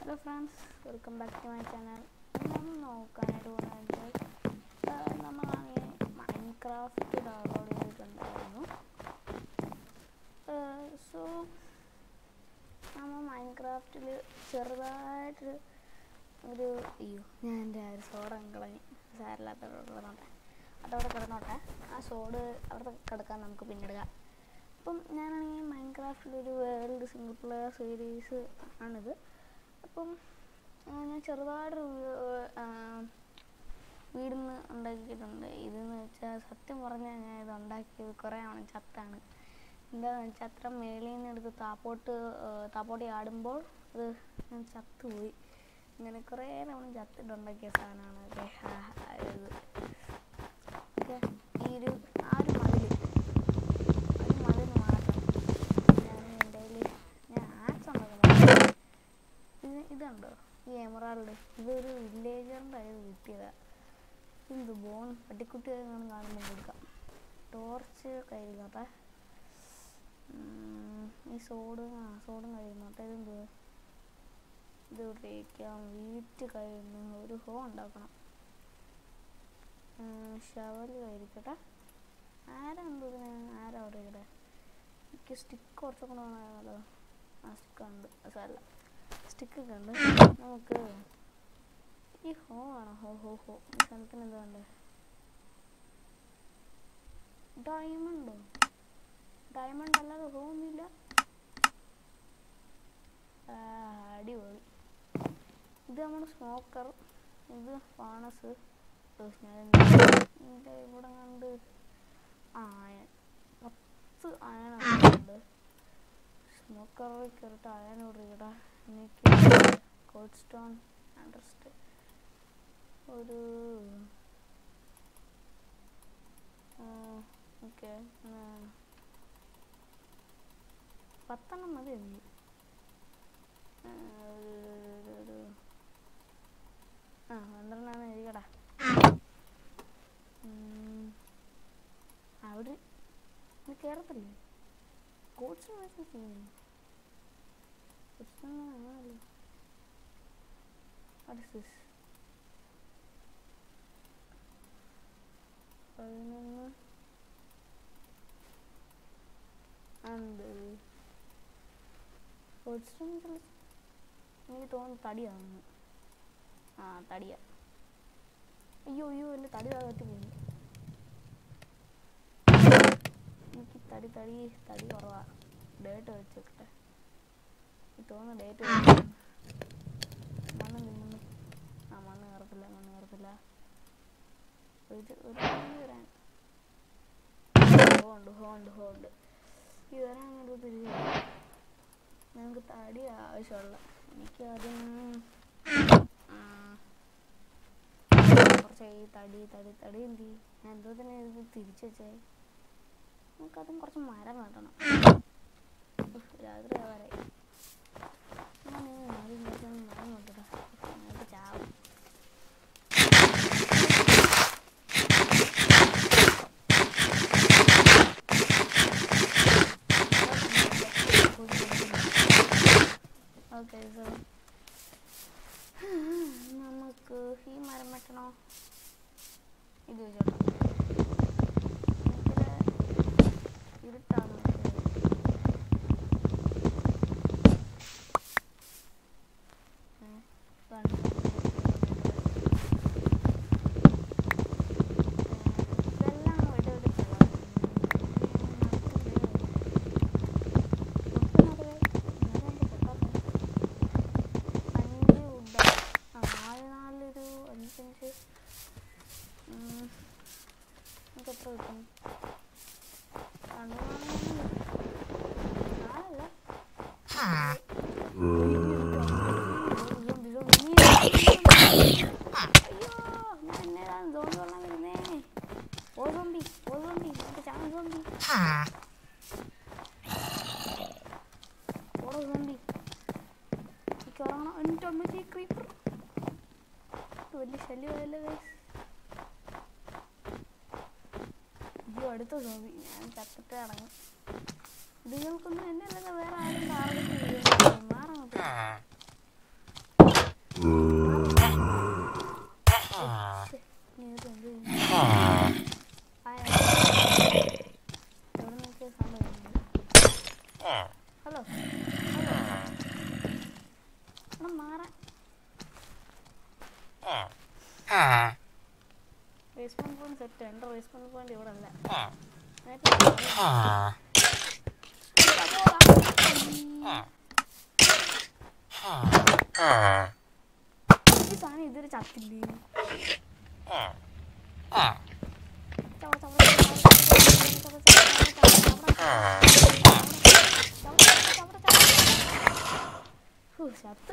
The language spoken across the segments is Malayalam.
Hello friends welcome back to my channel നമ്മൾ നോക്കാനായിട്ട് പോകുന്നത് നമ്മളാണെങ്കിൽ മൈൻക്രാഫ്റ്റ് ഡൗൺലോഡ് ചെയ്തിട്ടുണ്ടായിരുന്നു സോ നമ്മൾ മൈൻക്രാഫ്റ്റിൽ ചെറുതായിട്ടൊരു ഒരു അയ്യോ ഞാൻ എൻ്റെ ആ ഒരു സോഡ കളഞ്ഞ് സാരില്ലാത്തോടെ കിടന്നോട്ടെ അതവിടെ കിടന്നോട്ടെ ആ സോഡ് അവിടെ കിടക്കാൻ നമുക്ക് പിന്നെടുക്കാം അപ്പം ഞാനാണെങ്കിൽ മൈൻക്രാഫ്റ്റിലൊരു വേൾഡ് സിംഗിൾ പ്ലെയർ സീരീസ് ആണിത് അപ്പം ആ, ഞാൻ ചെറുതായിട്ടൊരു വീടിന്ന് ഉണ്ടാക്കിയിട്ടുണ്ട് ഇതെന്ന് വെച്ചാൽ സത്യം പറഞ്ഞാൽ ഞാൻ ഇത് ഉണ്ടാക്കിയത് കുറേ ആണ് ചത്താണ് എന്താണെന്ന് വെച്ചാൽ അത്ര മേളിൽ നിന്ന് എടുത്ത് താപ്പോട്ട് ആ, താപ്പോട്ടി ആടുമ്പോൾ അത് ഞാൻ ചത്തുപോയി ഇങ്ങനെ കുറേ തവണ ചത്തിട്ടുണ്ടാക്കിയ സാധനമാണ് ഓക്കെ ഇത് ഓക്കെ ഈ ഒരു ആ ഒരു മതിൽ ഒരു മതിൽ മാറ്റണം ഞാൻ എൻ്റെ കയ്യിൽ ഞാൻ ആക്സ് ഉണ്ടാക്കുന്നത് ഇത് ഇതുണ്ടോ ഈ എമറാൾഡ് ഇതൊരു വില്ലേജറിൻ്റെ കയ്യിൽ കിട്ടിയതാ എന്ത് ബോൺ പട്ടിക്കുട്ടി എങ്ങനെ കാണുമ്പോൾ കൊടുക്കാം ടോർച്ച് കയ്യിലിരുന്നോട്ടെ ഉം, ഈ സോഡ് ആ സോഡും കഴിയുന്നോട്ടെ ഇതെന്ത് ഇത് ഉപയോഗിക്കാം വീറ്റ് കഴിയുന്നു ഒരു ഹോ ഉണ്ടാക്കണം ഷവൽ കഴിക്കട്ടെ ആരാ എന്തോ ഇതിന് ആരാ അവിടെ ഇവിടെ എനിക്ക് സ്റ്റിക്ക് കുറച്ചൊക്കെ വേണമല്ലോ ആ സ്റ്റിക്ക് ഉണ്ട് സാരല്ല സ്റ്റിക്കൊക്കെ ഉണ്ട് നമുക്ക് ഈ ഹോ ആണോ ഹോ ഹോ ഹോ ഈ സാധനത്തിന് എന്താ വേണ്ടേ ഡയമണ്ടോ ഡയമണ്ട് അല്ലാതെ ഹോ ഒന്നുമില്ല ആ, അടിപൊളി ഇത് നമ്മുടെ സ്മോക്കർ ഇത് ഫാണസ് ഞാൻ എൻ്റെ ഇവിടെ കണ്ട് ആ അയൺ പത്ത് അയണുണ്ട് സ്മോക്കറിൽ കയറിയിട്ട് അയൺ ഇടുക എനിക്ക് കോൾഡ് സ്റ്റോൺ അണ്ടർസ്റ്റ് ഒരു ഓക്കെ പത്തെണ്ണം മതി എനിക്ക് ആ, ഒരു- ഒരു ആ പന്ത്രണ്ടാണ് എഴുതിക്കടാ ഉം. അവിടെ ഇത് കയറത്തില്ലേ കോച്ച് മെസ്സേജ് ആണല്ലോ What is this? പതിനൊന്ന് അമ്പത് എനിക്ക് തോന്നുന്നു തടിയാണെന്ന് ആ തടിയാ അയ്യോ അയ്യോ എൻ്റെ തടി താകത്തി പോയി എനിക്ക് തടി തടി തടി കുറവാ ഡേറ്റ് വെച്ചേക്കട്ടെ എനിക്ക് തോന്നുന്നു ഡേറ്റ് മണ്ണ് മണ്ണ് ആ മണ്ണ് കയറത്തില്ല മണ്ണ് കയറത്തില്ല ഒരു ഒരു പണി വരാൻ ഹോ ഉണ്ട് ഹോ ഉണ്ട് ഹോ ഉണ്ട് ഈ വരാൻ അങ്ങോട്ട് തിരിച്ചു ഞങ്ങൾക്ക് തടി ആവശ്യമുള്ള എനിക്ക് ആദ്യം ഉം, കുറച്ച് ഈ തടി തടി തടി എന്ത് ചെയ്യും? ഞാൻ എന്തോ തന്നെ ഇത് തിരിച്ചു വെച്ചേ നമുക്കതും കുറച്ച് മരം നട്ടണം ഉഫ്, രാത്രി ആവാറായി ഞാൻ ആദ്യം കുറച്ച് മരം നട്ടടാ ഞങ്ങൾക്ക് ചാവും ഓക്കെ സോ നമുക്ക് ഈ മരം വെട്ടണോ ഇത് വെച്ചോട്ടോ എനിക്കിത് ഇരുട്ടാണ് ഇതെല്ലാം വിട്ട് വിട്ട് പോവാം അഞ്ച് ഉണ്ട ആ നാല് നാലൊരു അഞ്ചഞ്ച് ഉം, നമുക്ക് എത്ര കിട്ടും രണ്ട് നാല് നാലല്ല zombie, zombie, zombie. അയ്യോ എന്നിട്ട് എന്നേതാണ് സോംബി കൊള്ളാൻ വരുന്നേ ഓ സോംബി ഓ സോംബി എന്നിട്ട് ചാൻ സോംബി ഓടോ സോംബി എനിക്ക് ഉറങ്ങണം എന്നിട്ട് അമ്മച്ചി ക്രീപ്പർ വലിയ ശല്യമല്ലേ ഗൈസ് അയ്യോ അടുത്ത സോംബി ഞാൻ ചത്തിട്ട് അടങ്ങും ഇതുങ്ങൾക്കൊന്നും എന്നെ അല്ലാതെ വേറെ ആരും ടാർഗറ്റ് ചെയ്യുന്നില്ല മാറങ്ങോട്ട് നീ ഇത് എന്ത് ചെയ്യും? ആയ. എവിടെ നോക്കിയ sound വരുന്നുണ്ട്? ഹലോ ഹലോ എടാ മാറാൻ റെസ്പോണ്ട് പോയിന്റ് സെറ്റ് എൻ്റെ റെസ്പോണ്ട് പോയിന്റ് ഇവിടെ അല്ല നേരത്തെ ഈ സാധനം ഇതുവരെ ചത്തില്ലേ ചവ, ചവ, ചവ, ചവ, ചവ, ചവ, ചവ, ചവ, ചവ, ചവ, ചവ. ഹൂ, ചത്ത്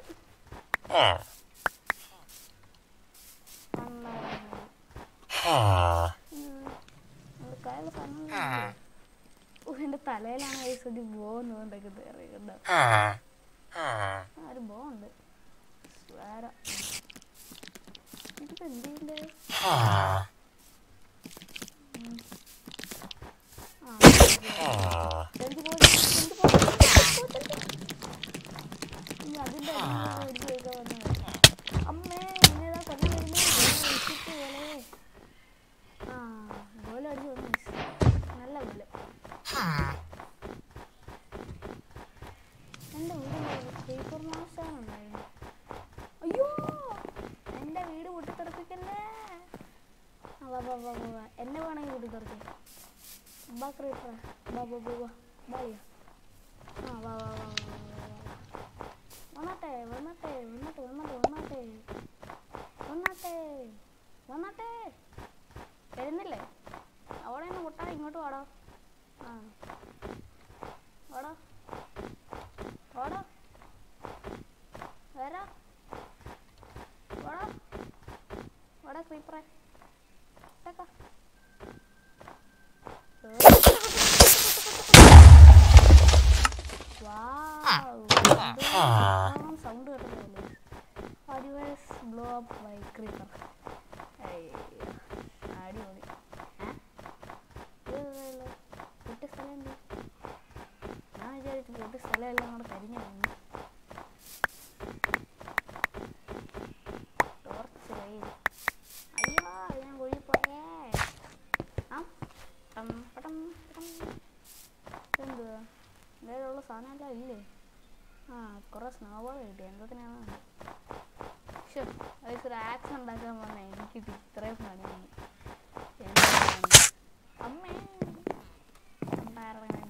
നന്നായി, നന്നായി. ഉം. അത് കയ്യില് സാധനം ഇല്ലേ? ഓ, എന്റെ തലയിലാണ് ഈ സുതി പോകുന്നതുകൊണ്ടൊക്കെ അറിയണ്ട ഒരു ബോ ഉണ്ട് വേറെ ഇതിപ്പോ എന്ത് ചെയ്യണ്ടേ ആ ചെന്തി പോയി ചെന്തി പോയി ഇനി അതിന്റെ അടിയിൽ ഒരു കേൾക്കാൻ വന്നത് അമ്മേ ഇന്നേതാ കൊല്ലം വരുന്നേ വെച്ചിട്ട് പോലെ ആ ഗോല അടിച്ച് വന്നു നല്ല ഗോല എൻ്റെ വീട് പേപ്പർ മാസാണ് ഉണ്ടായിരുന്നു അയ്യോ എൻ്റെ വീട് പൊട്ടിത്തെറിപ്പിക്കല്ലേ ആ, വാ വാ വാ വാ വാ എന്നെ വേണമെങ്കിൽ പൊട്ടിത്തെറിക്കാം ബാ ക്രീപ്പറ ബാ ബാ ബാ ബാ ബായ്യ ആ വാ വാ വാ വാ വാ, വാ വന്നാട്ടെ വന്നാട്ടെ വന്നാട്ടെ വന്നാട്ടെ വന്നാട്ടെ വന്നാട്ടെ വന്നാട്ടെ വരുന്നില്ലേ അവിടെ നിന്ന് മുട്ടാ ഇങ്ങോട്ട് വാടോ ആ വാടോ വാടോ വരാ വാടോ വാടാ ക്രീപ്പറെ കേട്ടോ സൗണ്ട് കേട്ടതല്ലേ adios blow up bye creeper അടിപൊളി വിട്ട സ്ഥലം എന്ത് ഞാൻ വിചാരിച്ചു വിട്ട സ്ഥലം എല്ലാം കൂടെ കരിഞ്ഞു പോകുന്നു ടോർച്ച് ലൈറ്റ് അയ്യോ ഞാൻ കുഴി പോയേ ആ പടം പടം പടം എന്തുവാ ഇതിലുള്ള സാധനമെല്ലാം ഇല്ലേ ആ കുറേ സ്നോബോൾ കിട്ടി എന്തതിനാണ് പക്ഷേ ഒരു ആക്സ് ഉണ്ടാക്കാൻ പറഞ്ഞാൽ എനിക്ക് കിട്ടി ഇത്രയും പണിയാണ് എന്താണ്? അമ്മേ ഉണ്ടായിരുന്നു.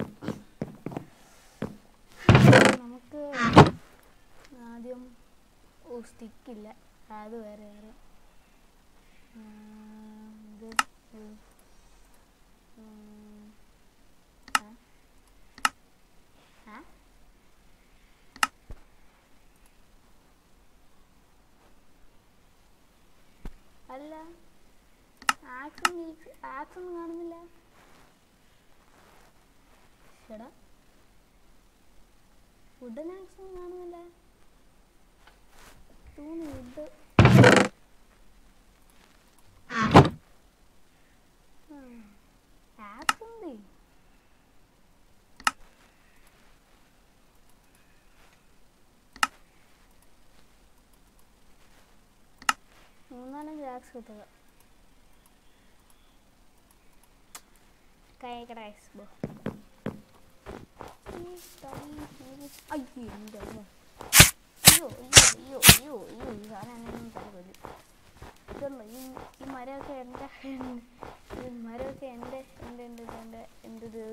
നമുക്ക് ആദ്യം ഓ സ്റ്റിക്കില്ല അത് വേറെ വേറെ ആ, ഇത് ഉം. ഉം. ആ? ആ? അല്ല ആക്സും ആക്സും കാണുന്നില്ല ചേടാ വുഡൻ ആക്സും കാണുന്നില്ല തൂന്ന് വുഡ് ആക്സ് ഉണ്ട് മൂന്നാലഞ്ച് ആക്സ് കിട്ടുക കൈക്കട ആക്സ് ബോ അയ്യോ എൻ്റെ അമ്മ അയ്യോ അയ്യോ അയ്യോ അയ്യോ അയ്യോ ഈ സാധനം അങ്ങനെ തല കൊല്ലും ഇതുണ്ടോ ഈ ഈ മരമൊക്കെ എൻ്റെ ഈ മരമൊക്കെ എൻ്റെ എൻ്റെ എൻ്റെ എൻ്റെ എൻ്റെ ഒരു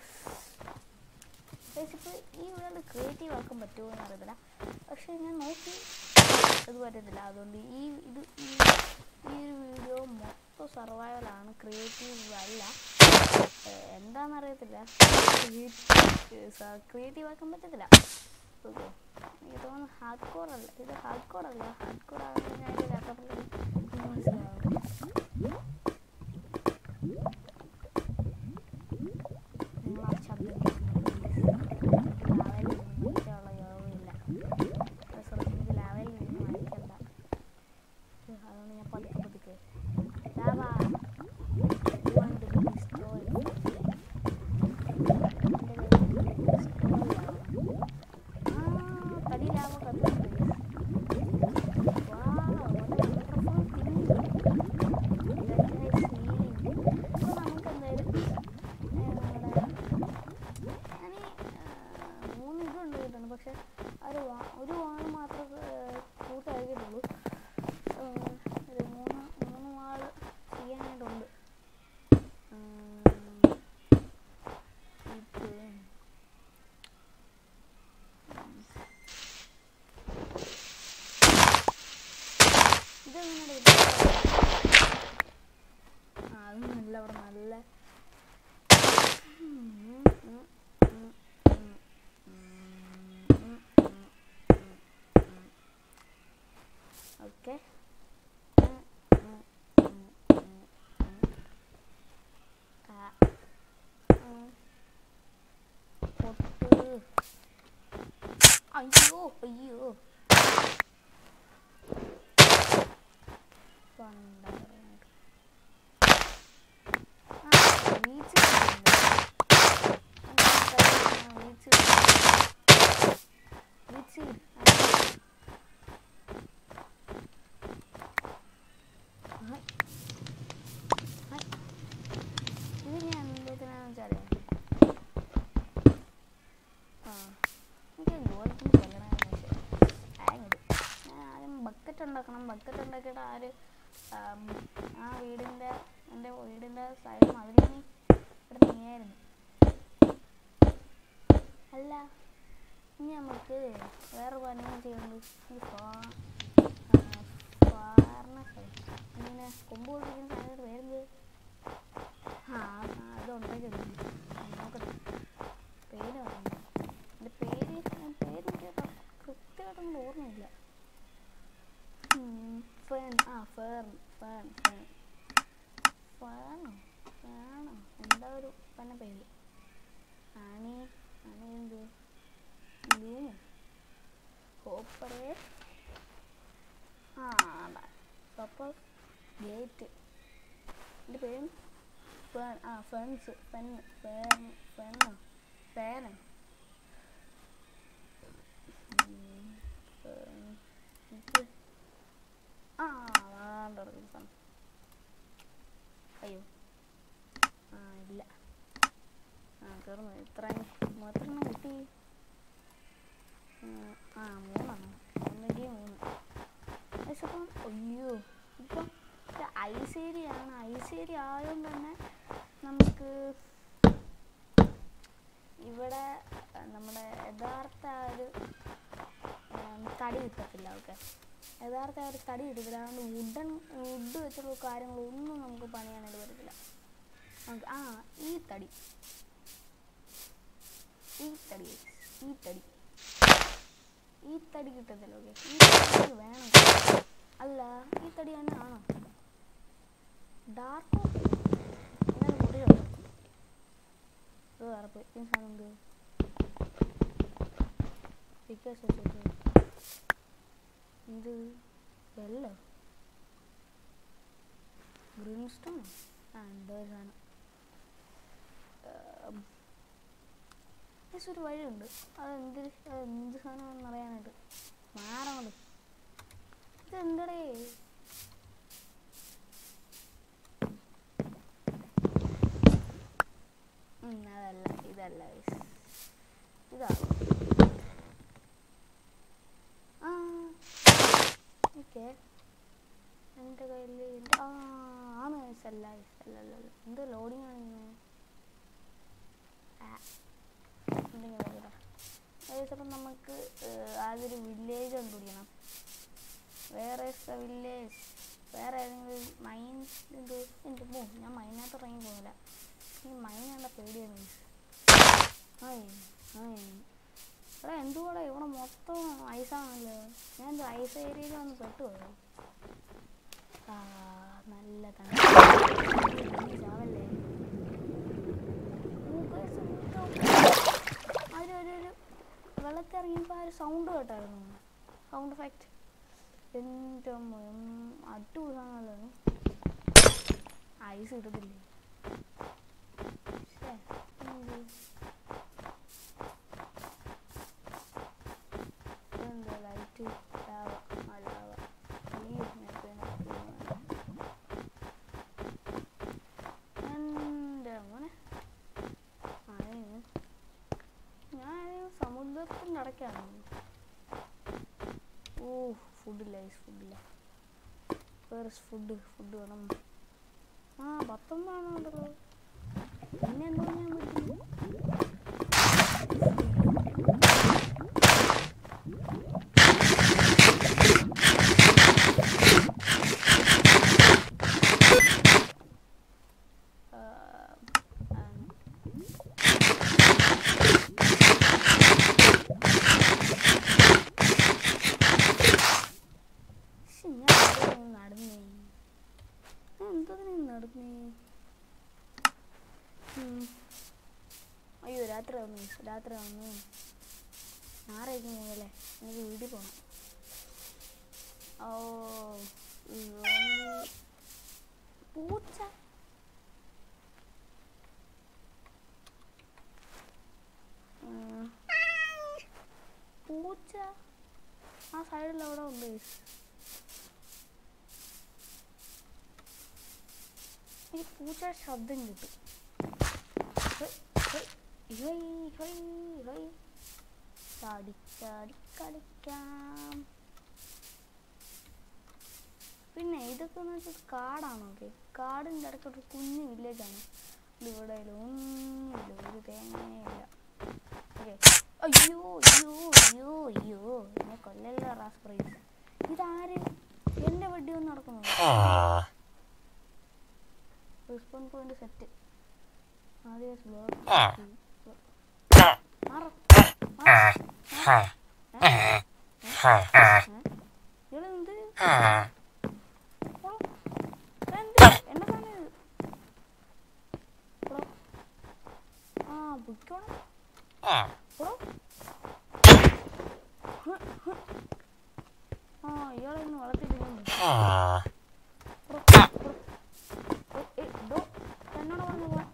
ഇപ്പോൾ ഈ വീട് ക്രിയേറ്റീവ് ആക്കാൻ പറ്റുമോ എന്ന് അറിയത്തില്ല പക്ഷേ ഞാൻ നോക്കി അത് പറ്റത്തില്ല അതുകൊണ്ട് ഈ ഇത് ഈ ഈ ഒരു വീഡിയോ മൊത്തം സർവൈവലാണ് ക്രിയേറ്റീവ് അല്ല ഏഹ് എന്താണെന്നറിയത്തില്ല ക്രിയേറ്റീവ് ആക്കാൻ പറ്റത്തില്ല ഓക്കെ എനിക്ക് തോന്നുന്നു ഹാർഡ് കോർ അല്ല ഇത് ഹാർഡ് കോർ അല്ല ഹാർഡ് കോർ ആകുമ്പോൾ ഞാൻ എൻ്റെ ലാപ്ടോപ്പിൽ മനസ്സിലാവും നിങ്ങൾ ആ ശബ്ദം ലാവയിൽ നിന്ന് മരിക്കാനുള്ള യോഗമില്ല സോറി എനിക്ക് ലാവയിൽ നിന്ന് മരിക്കണ്ട അതുകൊണ്ട് ഞാൻ പതുക്കെ പതുക്കെ lava You want to be destroyed. എൻ്റെ കയ്യിൽ destroy ആവണം. ആ, തടി ലാവ കത്തുന്നുണ്ട് ഓക്കെ പൊട്ട് അയ്യോ അയ്യോ പണ്ടാറങ്ങാണ്ട്. ആ, വീഴ്ച കിട്ടുന്നുണ്ട്. ആ, വീഴ്ച കിട്ടുന്നുണ്ട്. വീഴ്ച കിട്ടും. ആ. ഹായ്. ഹായ്. ഇത് ഞാൻ എന്തിനാണെന്ന് വെച്ചാലേ ആ എനിക്ക് ഗോലത്തിന് കൊല്ലണമെന്ന് വെച്ചാൽ ആങ്ങിട് ഞാൻ ആദ്യം ബക്കറ്റ് ഉണ്ടാക്കണം ബക്കറ്റ് ഉണ്ടാക്കിയിട്ട് ആര് ആം, ആ വീടിൻ്റെ എൻ്റെ വീടിൻ്റെ സൈഡ് മതിലിനി ഇവിടെ നീയായിരുന്നു അല്ല ഇനി നമുക്ക് വേറെ പണിയും ചെയ്യുന്നുണ്ട് ഈ ഫാർനസ് ഇങ്ങനെ കൊമ്പ് പൊട്ടിക്കുന്ന സാധനത്തിന് പേരെന്ത് ആ ആ, അത് ഉണ്ടാക്കിയിട്ടുണ്ട് നോക്കട്ടെ പേര് പറഞ്ഞു എൻ്റെ പേര് ഞാൻ പേര് എനിക്ക് കൃത്യമായിട്ടൊന്നും ഓർമ്മയില്ല ഉം, ഫേൺ ആ ഫേൺ ഫേൺ ഫേൺ ഫേണോ ഫേണോ എന്താ ഒരു പറഞ്ഞ പേര് ആണി ആണി എന്ത് ലൂമോ ഹോപ്പറേ ആ സപ്പർ ഗേറ്റ് എൻ്റെ പേര് ഫേൺ ആ ഫേൺസ് ഫെൻ ഫേൺ ഫെണ്ണോ ഫേനോ ഉം, ഫേൺ. ഇത് ആ വേണ്ട ഒരു സാധനം അയ്യോ ആ ഇല്ല ആ തീർന്നു ഇത്രയും എത്രണ്ണം കിട്ടി ഉം, ആ മൂന്നെണ്ണം ഒന്നിൻ്റെ മൂന്ന് പക്ഷെ ഇപ്പം അയ്യോ ഇപ്പം ഇത് ഐസ് ഏരിയ ആണ് ഐസ് ഏരിയ ആയതുകൊണ്ട് തന്നെ നമുക്ക് ഇവിടെ ആ, നമ്മുടെ യഥാർത്ഥ ആ ഒരു ഉം, തടി കിട്ടത്തില്ല ഓക്കെ യഥാർത്ഥ ആ ഒരു തടി കിട്ടത്തില്ല അതുകൊണ്ട് വുഡൻ വുഡ് വെച്ചുള്ള കാര്യങ്ങളൊന്നും നമുക്ക് പണിയാനായിട്ട് പറ്റത്തില്ല നമുക്ക് ആ ഈ തടി ഈ തടി ഈ തടി ഈ തടി കിട്ടത്തില്ല ഓക്കെ ഈ തടി വേണം അല്ല ഈ തടി തന്നെ ആണോ ഡാർക്ക് എന്നാലും മുടി ഇത് വേറെ പോയി ഈ സാധനം എന്ത് പിക്കേഴ്സ് വെച്ചിട്ട് ഇത് വെല്ലോ ഗ്രീൻ സ്റ്റോൺ ആ എന്തോ ഒരു സാധനം ഏം, ഏകദേശം ഒരു വഴിയുണ്ട് അത് എന്ത് അത് എന്ത് സാധനമാണെന്ന് അറിയാനായിട്ട് മാറങ്ങോട്ട് ഇത് എന്തടേ ഉം, അതല്ല ഇതല്ല guys. ഇതാ ആ ഓക്കെ എൻ്റെ കയ്യിൽ എൻ്റെ ആ ആണ് guys, അല്ല guys, അല്ല അല്ല അല്ല എന്ത് ലോഡിങ് കാണിക്കുന്നത് എന്തെങ്കിലും നോക്കട്ടെ ഏകദേശം അപ്പം നമുക്ക് ഏഹ്, ആദ്യം ഒരു വില്ലേജ് കണ്ടുപിടിക്കണം വേറെ വില്ലേജ് വേറെ ഏതെങ്കിലും മൈൻ ഇത് എൻ്റെ പോ ഞാൻ മൈനകത്ത് ഇറങ്ങി പോകുന്നില്ല ഈ മൈൻ കണ്ട പേടിയാണ് ആയി ആയി എടാ എന്തുകൂടെ ഇവിടെ മൊത്തം ഐസാണല്ലോ ഞാൻ ഇത് ഐസ് ഏരിയയിൽ വന്ന് പെട്ടുപോയോ ആ നല്ല തണുപ്പ് ചാവല്ലേ അതിൽ ഒരു ഒരു വെള്ളത്തിൽ ഇറങ്ങിയപ്പോൾ ആ ഒരു സൗണ്ട് കേട്ടായിരുന്നു സൗണ്ട് എഫക്റ്റ് എൻ്റെ അടിപൊളി സാധനമല്ലോ ഐസ് കിട്ടത്തില്ലേ ശ്ശേ, എന്ത്? ഇതെന്താ ലൈറ്റ് ലാവ ആ ലാവ ഈ നെറ്റ് നെറ്റ് എൻ്റെ മോനെ ആയിരുന്നു ഞാൻ സമുദ്രത്തിൻ്റെ അടയ്ക്കാണ് ഓ ഫുഡില്ല ഐസ് ഫുഡില്ല വേറെ ഫുഡ് ഫുഡ് വേണം ആ പത്തൊമ്പതാണോ പിന്നെ എന്തോ ഞാൻ പറ്റും ഞാൻ നടക്കുന്നേ ഉം. അയ്യോ രാത്രി വന്നു രാത്രി വന്നു ഞായറാഴ്ച മുതലേ എനിക്ക് വീട്ടിൽ പോകണം ഓ ഇവൻ- പൂച്ച ഉം. പൂച്ച ആ സൈഡിൽ അവിടെ ഉണ്ട് guys. ഈ പൂച്ചയുടെ ശബ്ദം കിട്ടും ഹൊയ്, ഹൊയ്, ഹൊയ്, ഹൊയ്, ഹൊയ്. ചാടി ചാടി കളിക്കാം പിന്നെ ഇതൊക്കെ എന്ന് വെച്ചാൽ കാടാണ് ഓക്കെ കാടിൻ്റെ ഇടയ്ക്കൊരു കുഞ്ഞു വില്ലേജാണ് ഇവിടെ ഒന്നുമില്ല ഒരു തേങ്ങയില്ല ഓക്കെ അയ്യോ അയ്യോ അയ്യോ അയ്യോ എന്നെ കൊല്ലല്ല റാസ്പ്രൈസ് ഇതാര് എൻ്റെ വണ്ടി ഒന്ന് നടക്കുന്നു റിസ്പോൺ പോയിന്റ് സെറ്റ് ആദ്യം ബ്ലോക്ക് മാറും ഇവളെന്ത് ഓ, ഇതെന്ത്? എന്നെ തന്നെ ഇത്. എടോ. ആ പൊയ്ക്കോണം എടോ. ഹ്, ഹ്. ആ ഇയാളെ ഇന്ന് വളർത്തിട്ടില്ലെന്ന് എന്നോട് പറഞ്ഞു പോവാൻ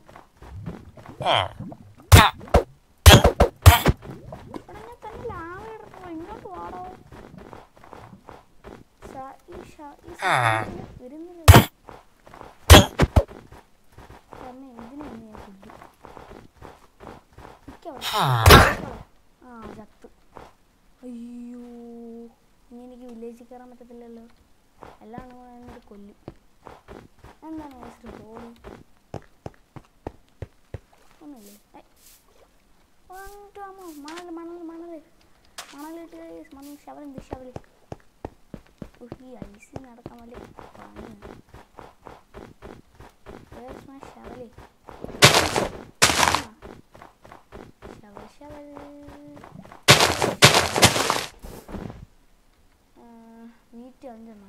എടാ ഞാൻ തന്നെ ലാവ ഇടണോ ഇങ്ങോട്ട് വാടോ സ- ഈ ഷ- ഈ സാധനത്തിന് വരുന്നില്ല തന്നെ എന്തിനാ ഇന്ന് ഞാൻ കൊല്ലും നിക്കവിടെ. ആ ചത്ത് അയ്യോ ഇനി എനിക്ക് വില്ലേജിൽ കയറാൻ പറ്റത്തില്ലല്ലോ എല്ലാം കൂടെ എന്നിട്ട് കൊല്ലും എന്താണ് മിസ്റ്റർ ബോഡി ഒന്നുമില്ലേ ഏയ്. അങ്ങോട്ട് വാമോ മണൽ മണൽ മണൽ മണലിട്ട് മണൽ ശവലുണ്ട് ശവല് ഉഹ്, ഈ ഐസി നടക്കാൻ വലിയ പണിയാണ് Where's my shovel? ആ. Shovel, shovel. ആ, വീട്ടിൽ അഞ്ചെണ്ണം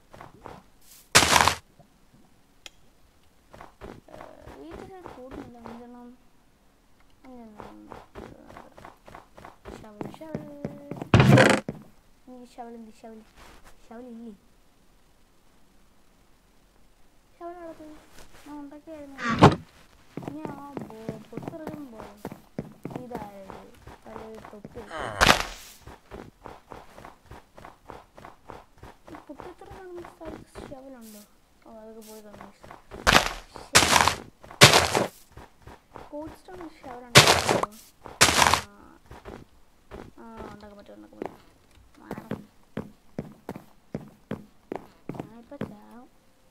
വീട്ടിൽ സൈഡ് കൂടുന്നില്ല അഞ്ചെണ്ണം അഞ്ചെണ്ണം ഷവൽ ഷവൽ എനിക്ക് ഷവൽ എന്ത് ഷവൽ ഷവൽ ഇല്ലേ ഷവൽ അവിടെ പോയി ഞാൻ ഉണ്ടാക്കിയായിരുന്നു ഇനി ആ ബോ പൊട്ടിറങ്ങുമ്പോൾ ഇതായത് തലയിൽ തൊട്ട് വെക്കും. ഈ പൊട്ടിത്തെറിഞ്ഞ സ്ഥലത്ത് ഷവലുണ്ടോ ഓ അതൊക്കെ പോയി കാണും കോൾഡ് സ്റ്റോൺ ഷവലുണ്ടോ ആ ഉണ്ടാക്കാൻ പറ്റും ഉണ്ടാക്കാൻ പറ്റും മാറും ഞാനിപ്പോൾ ചാവും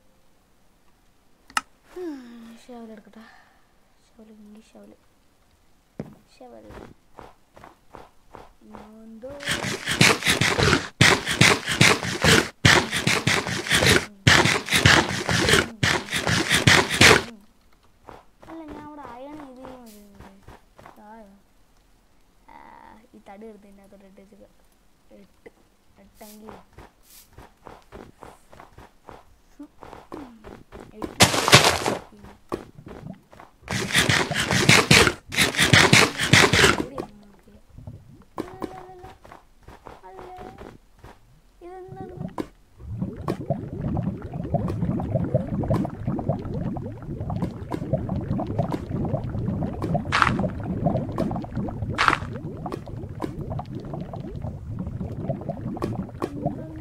ഷവൽ എടുക്കട്ടെ ഷവൽ ഇംഗ്ലീഷ് ഷവൽ ഷവൽ എന്തോ അല്ല ഞാൻ അവിടെ അയൺ ഇത് ഈ തടി എടുത്തതിൻ്റെ അകത്തോട്ട് ഇട്ട് വെച്ചത് എട്ട് എട്ടെങ്കിൽ എട്ട് പിന്നെ എവിടെയാണ് നോക്കിയത്? അല്ലല്ലല്ല. അല്ല. ഇതെന്താണ് എന്താണ്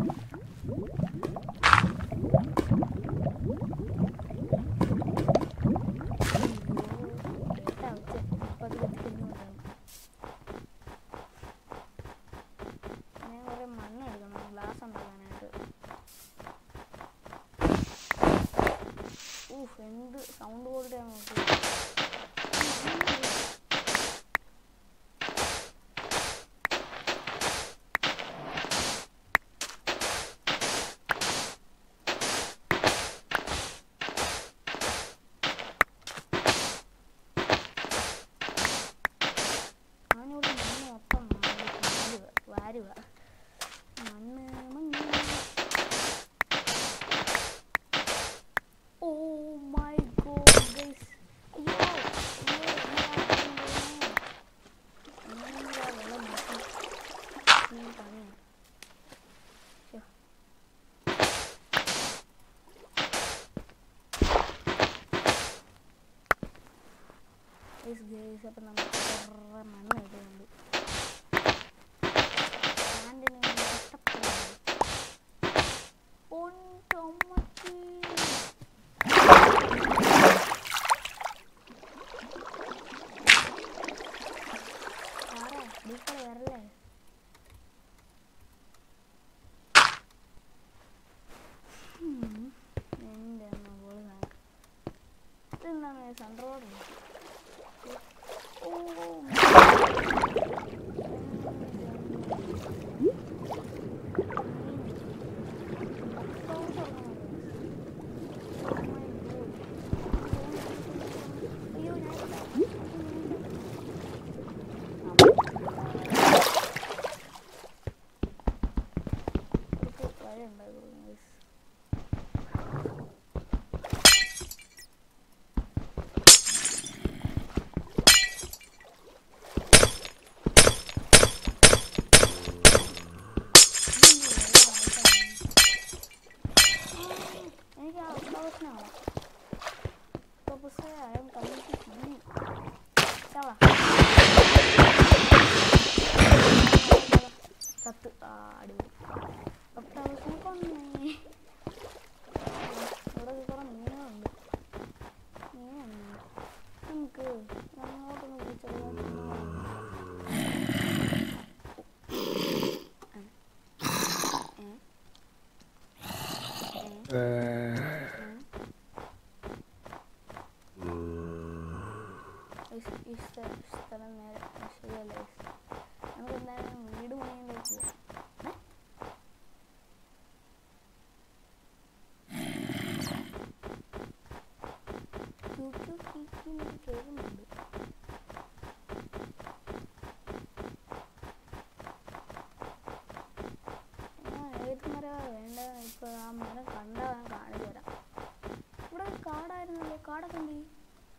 ഗൈസ് ഗൈസ് അപ്പം നമുക്ക് കുറേ മണ്ണ് കിട്ടുന്നുണ്ട് ലാൻഡിന് കഷ്ടപ്പെടുന്നുണ്ട് ഒന്നൊമ്മച്ചി സാറേ ഡീക്കളെ വരല്ലേ ഉം. എൻ്റെ അമ്മ പോള് കണക്ക് ഇതെന്താണ് സൺറോഡ് ഓ അയ്യോ ഞാൻ ഇവിടുത്തെ വഴിയുണ്ടായിരുന്നു guys. എനിക്ക് ആ പ്രശ്നമാണ് പക്ഷേ അയാൾ കമ്മിറ്റി ചവാ സത്ത് ആ അടിപൊളി ഒക്ടാവശ്യം കൊന്നേ ഇവിടെ കുറെ മീനുകളുണ്ട് മീനുണ്ട് നമുക്ക് അങ്ങോട്ടൊന്ന് വിളിച്ചത് ഈ സ്ഥ- സ്ഥലം നേരെ ശരിയല്ല നമുക്ക് എന്തായാലും വീട് പണിയിലേക്ക് പോവാം ഏ? ക്യൂ ക്യൂ കീ കീ എന്നൊക്കെ കേൾക്കുന്നുണ്ട് ആ, ഏത് മരമാണ് വേണ്ടത് ഇപ്പോൾ ആ മരം കണ്ടാൽ ഞാൻ കാണിച്ചു തരാം ഇവിടെ ഒരു കാടായിരുന്നല്ലോ കാടൊക്കെ എന്ത് ചെയ്യും?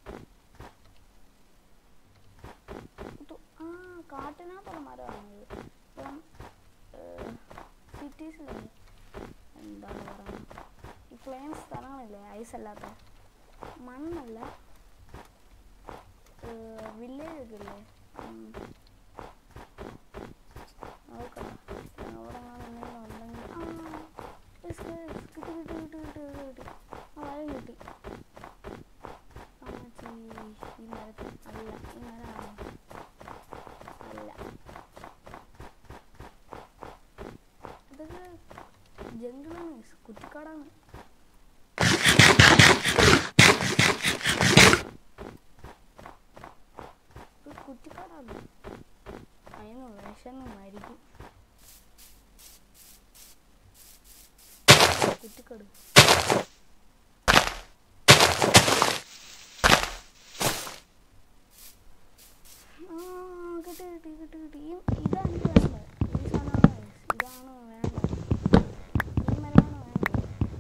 ഇത് ആ കാട്ടിനകത്തുള്ള മരമാണിത് ഇപ്പം സിറ്റീസിലല്ലേ എന്താണ് പറയുന്നത് ഈ പ്ലെയിൻ സ്ഥലങ്ങളില്ലേ ഐസ് അല്ലാത്ത മണ്ണല്ല വില്ലേജ് ഒക്കെ ഇല്ലേ ഉം. നോക്കാം അവിടെ എന്തെങ്കിലും ഉണ്ടെങ്കിൽ ആ yes, yes. കിട്ടി കിട്ടി കിട്ടി കിട്ടി കിട്ടി കിട്ടി ആ വഴി കിട്ടി അമ്മച്ചി ഈ മരത്തിൽ അല്ല ഈ മരമാണോ അല്ല ഇതൊക്കെ ജംഗിളാണ് കുറ്റിക്കാടാണ് ഇത് കുറ്റിക്കാടാണ് അതിന് വിഷന്ന് മരിക്കും കുറ്റിക്കാട് ആ, കിട്ടി കിട്ടി കിട്ടി കിട്ടി ഈ ഇതാണ് എനിക്ക് വേണ്ടത് ഈ സാധനമാണ് ഇതാണ് വേണ്ടത് ഈ മരമാണ് വേണ്ടത്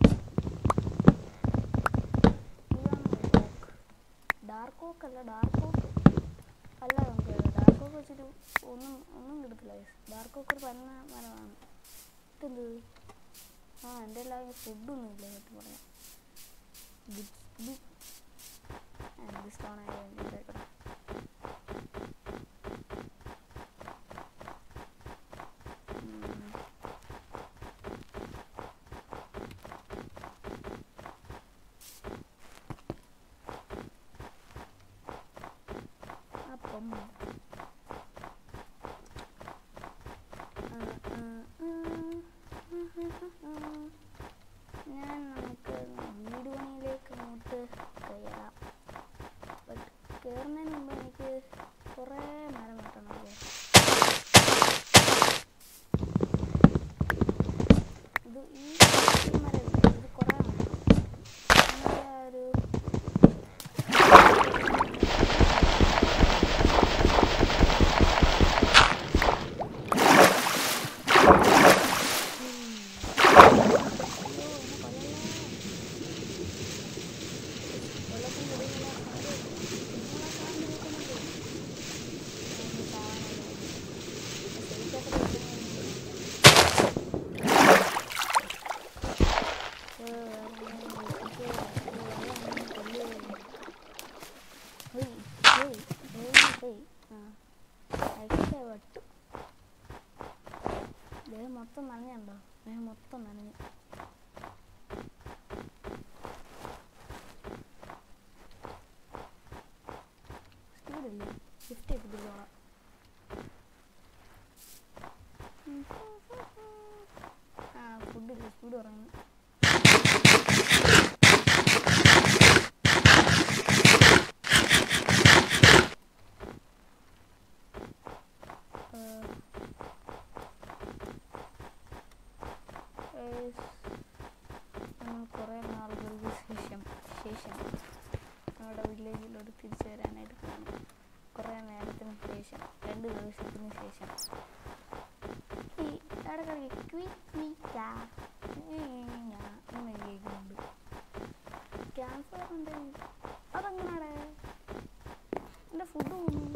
ഇതാണ് ഡാർക്ക് ഓക്ക് അല്ല ഡാർക്ക് ഓക്ക് അല്ല നമുക്ക് ഡാർക്ക് ഓക്ക് വെച്ചിട്ട് ഒന്നും ഒന്നും കിട്ടത്തില്ല ഡാർക്ക് ഓക്ക് ഒരു പന്ന മരമാണ് ഇതെന്ത് ആ എൻ്റെ എല്ലാം ഫുഡൊന്നും ഇല്ല സത്യം പറയാം എന്ത് സ്റ്റോണായാലും ഉണ്ടായിക്കോട്ടെ ഉം. അപ്പം ആ, ആ, ആ, ആ. ഞാൻ നമുക്ക് വീട് പണിയിലേക്ക് അങ്ങോട്ട് കയറാം ബട്ട് കയറുന്നതിന് കണ്ടോ ഞാൻ മൊത്തം നനഞ്ഞു സ്പീഡില്ലേ ലിഫ്റ്റ് ചെയ്ത് പിടിച്ചോളാം ആ ഫുഡില്ല സ്പീഡ് പറയുന്നു നമ്മൾ കുറേ നാളുകൾക്ക് ശേഷം ശേഷം നമ്മുടെ വില്ലേജിലോട്ട് തിരിച്ചു വരാനായിട്ട് കാണും കുറേ നേരത്തിന് ശേഷം രണ്ട് ദിവസത്തിന് ശേഷം ഈ ഇടയ്ക്കിടയ്ക്ക് ക്വിക്ക് ക്വിക്ക എന്ന് കേൾക്കുന്നുണ്ട് ക്യാൻസർ ഉണ്ട് അതെങ്ങനാടെ എൻ്റെ ഫുഡ് തോന്നുന്നു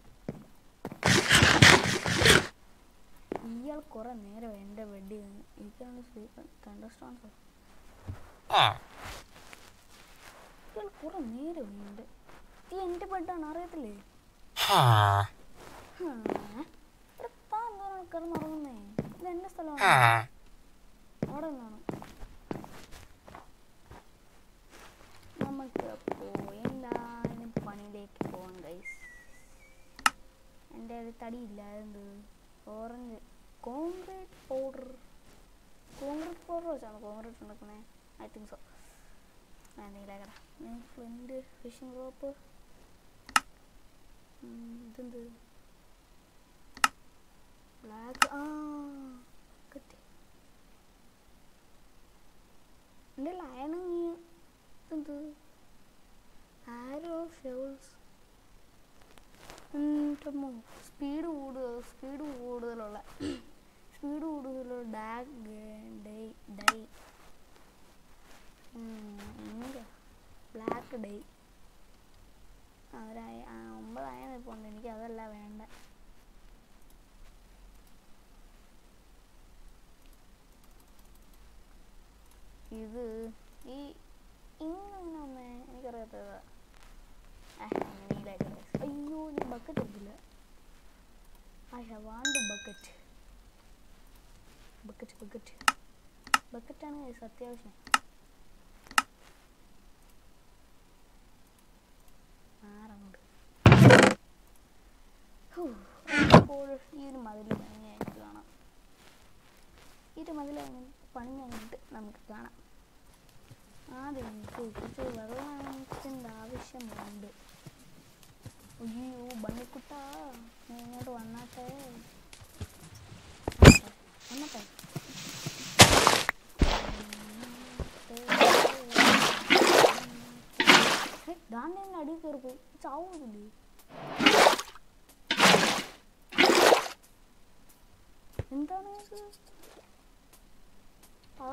ഇയാൾ കുറെ നേരം എൻ്റെ ബെഡിൽ നിന്ന് എനിക്കാണ് സ്ലീപ്പ് തണ്ടർസ്റ്റാൻസ് ഇയാൾ കുറെ നേരം ഉണ്ട് ഈ എൻ്റെ ബെഡാണ് അറിയത്തില്ലേ ഹാ. ഇവിടെ താൻ എന്താണ് കിടന്നുറങ്ങുന്നേ ഇത് എൻ്റെ സ്ഥലമാണ് അവിടെ നിന്നാണ് നമുക്ക് പോയെല്ലാവരും പണിയിലേക്ക് പോവാം ഗൈസ് എൻ്റെ ഒരു തടിയില്ല എന്ത് orange concrete powder concrete powder വെച്ചാണ് കോൺക്രീറ്റ് ഉണ്ടാക്കണേ ഐ തിങ്ക് സോ എന്തെങ്കിലും ഫ്ലിൻറ്റ് ഫിഷിംഗ് റോപ്പ് ഇതെന്ത് ബ്ലാക്ക് ആ കിട്ടി എൻ്റെ ലയണങ്ങി ഇതെന്ത് ആരോ ഷെവൽസ് സ്പീഡ് കൂടുതൽ സ്പീഡ് കൂടുതലുള്ള സ്പീഡ് കൂടുതലുള്ള ഡാഗ് ഡൈ ഡൈ ബ്ലാക്ക് ഡൈ അവരായ ആ ഒമ്പതായ നിൽപ്പുണ്ട് എനിക്ക് അതല്ല വേണ്ട ഇത് ഈ ഇങ്ങനെ ഒന്ന് എനിക്കറിയാത്തത് നീലായിട്ട് അയ്യോ ഞാൻ ബക്കറ്റ് എടുത്തില്ല I have want bucket bucket bucket ബക്കറ്റാണ് guys അത്യാവശ്യം മാറങ്ങോട്ട് അപ്പോൾ ഈ ഒരു മതിൽ പണിയായിട്ട് കാണാം ഈ ഒരു മതിൽ പണി കഴിഞ്ഞിട്ട് നമുക്ക് കാണാം ആദ്യം എനിക്ക് കുറച്ച് വെള്ളത്തിൻ്റെ ആവശ്യമുണ്ട് അയ്യോ ബണ്ണിക്കുട്ടാ നീ ഇങ്ങോട്ട് വന്നാട്ടെ വന്നട്ടെ ദാണ്ടെ അടി കയറി പോയി ചാവൂല്ലേ എന്താണ് ഇത് ആ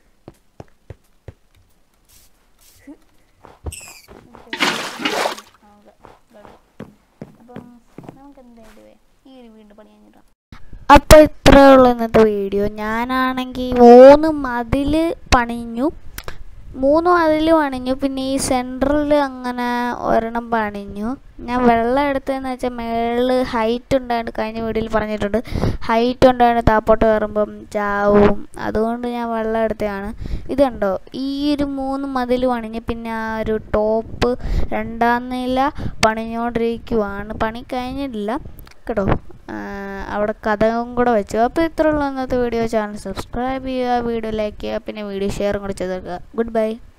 അപ്പം നമുക്ക് എന്തായാലും ഈ ഒരു വീണ്ടും പണി കഴിഞ്ഞിട്ടാണ് അപ്പോൾ ഇത്രയേ ഉള്ളൂ ഇന്നത്തെ വീഡിയോ ഞാനാണെങ്കിൽ മൂന്ന് മതിൽ പണിഞ്ഞു മൂന്ന് മതിൽ പണിഞ്ഞു പിന്നെ ഈ സെൻട്രലിൽ അങ്ങനെ ഒരെണ്ണം പണിഞ്ഞു ഞാൻ വെള്ളം എടുത്തതെന്ന് വെച്ചാൽ മേളിൽ ഹൈറ്റ് ഉണ്ടായിട്ട് കഴിഞ്ഞ വീഡിയോയിൽ പറഞ്ഞിട്ടുണ്ട് ഹൈറ്റ് ഉണ്ടായിട്ട് താപ്പോട്ട് കയറുമ്പം ചാവും അതുകൊണ്ട് ഞാൻ വെള്ളം എടുത്തതാണ് ഇത് കണ്ടോ ഈ ഒരു മൂന്ന് മതിൽ പണിഞ്ഞ് പിന്നെ ആ ഒരു ടോപ്പ് രണ്ടാം നില പണിഞ്ഞുകൊണ്ടിരിക്കുവാണ് പണി കഴിഞ്ഞിട്ടില്ല കേട്ടോ അവിടെ കഥവും കൂടെ വെച്ചു അപ്പോൾ ഇത്രയുള്ള ഇന്നത്തെ വീഡിയോ ചാനൽ സബ്സ്ക്രൈബ് ചെയ്യുക വീഡിയോ ലൈക്ക് ചെയ്യുക പിന്നെ വീഡിയോ ഷെയറും കൂടെ ചെയ്തേക്കുക ഗുഡ് ബൈ